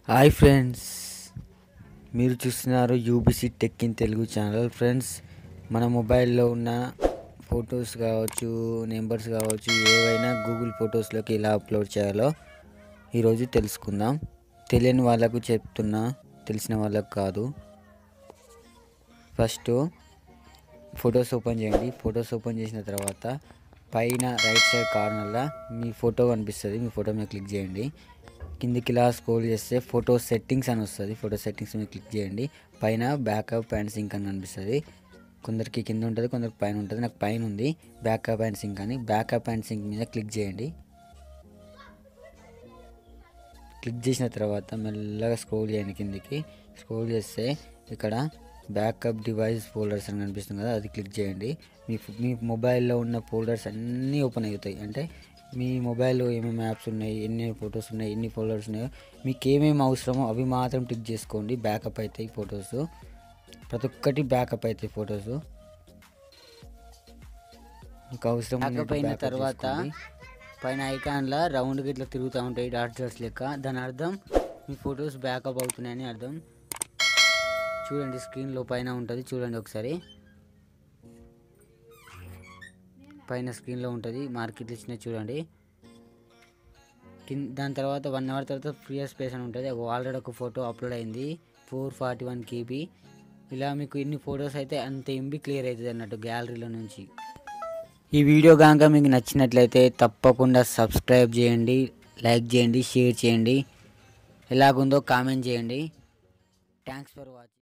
hi friends మీరు చూస్తున్నారు UBC tech in Telugu channel friends మన మొబైల్లో ఉన్న ఫొటోస్ కావచ్చు నెంబర్స్ కావచ్చు ఏవైనా గూగుల్ ఫొటోస్లోకి ఎలా అప్లోడ్ చేయాలో ఈరోజు తెలుసుకుందాం తెలియని వాళ్ళకు చెప్తున్నా తెలిసిన వాళ్ళకు కాదు ఫస్ట్ ఫొటోస్ ఓపెన్ చేయండి ఫొటోస్ ఓపెన్ చేసిన తర్వాత పైన రైట్ సైడ్ కార్నర్లో మీ ఫోటో కనిపిస్తుంది మీ ఫోటో మీద క్లిక్ చేయండి కిందికి ఇలా స్క్రోల్ చేస్తే ఫోటో సెట్టింగ్స్ అని వస్తుంది ఫోటో సెట్టింగ్స్ మీద క్లిక్ చేయండి పైన బ్యాకప్ అండ్ సింక్ అని కనిపిస్తుంది కొందరికి కింద ఉంటుంది కొందరికి పైన ఉంటుంది నాకు పైన ఉంది బ్యాకప్ అండ్ సింక్ అని బ్యాకప్ అండ్ సింక్ మీద క్లిక్ చేయండి క్లిక్ చేసిన తర్వాత మెల్లగా స్క్రోల్ చేయండి కిందికి స్క్రోల్ చేస్తే ఇక్కడ బ్యాకప్ డివైస్ ఫోల్డర్స్ అని కనిపిస్తుంది కదా అది క్లిక్ చేయండి మీ మీ మొబైల్లో ఉన్న ఫోల్డర్స్ అన్నీ ఓపెన్ అవుతాయి అంటే మీ మొబైల్లో ఏమేమి యాప్స్ ఉన్నాయి ఎన్ని ఫొటోస్ ఉన్నాయి ఎన్ని ఫోల్డర్స్ ఉన్నాయో మీకు ఏమేమి అవసరమో అవి మాత్రం టిక్ చేసుకోండి బ్యాకప్ అవుతాయి ఫొటోస్ ప్రతి ఒక్కటి బ్యాకప్ అవుతాయి ఫొటోస్ మీకు అవసరం బ్యాకప్ అయిన తర్వాత పైన ఐకాన్లో రౌండ్గా ఇట్లా తిరుగుతూ ఉంటాయి డాట్ డాట్స్ లెక్క దాని అర్థం మీ ఫొటోస్ బ్యాకప్ అవుతున్నాయని అర్థం చూడండి స్క్రీన్లో పైన ఉంటుంది చూడండి ఒకసారి పైన స్క్రీన్లో ఉంటుంది మార్కెట్ ఇచ్చిన చూడండి కింద దాని తర్వాత వన్ అవర్ తర్వాత ఫ్రీ స్పేస్ అని ఉంటుంది ఆల్రెడీ ఒక ఫోటో అప్లోడ్ అయింది ఫోర్ ఫార్టీ వన్ కేబీ ఇలా మీకు ఎన్ని ఫొటోస్ అయితే అంత ఎంబీ క్లియర్ అవుతుంది అన్నట్టు గ్యాలరీలో నుంచి ఈ వీడియో కనుక మీకు నచ్చినట్లయితే తప్పకుండా సబ్స్క్రైబ్ చేయండి లైక్ చేయండి షేర్ చేయండి ఎలాగుందో కామెంట్ చేయండి థ్యాంక్స్ ఫర్ వాచింగ్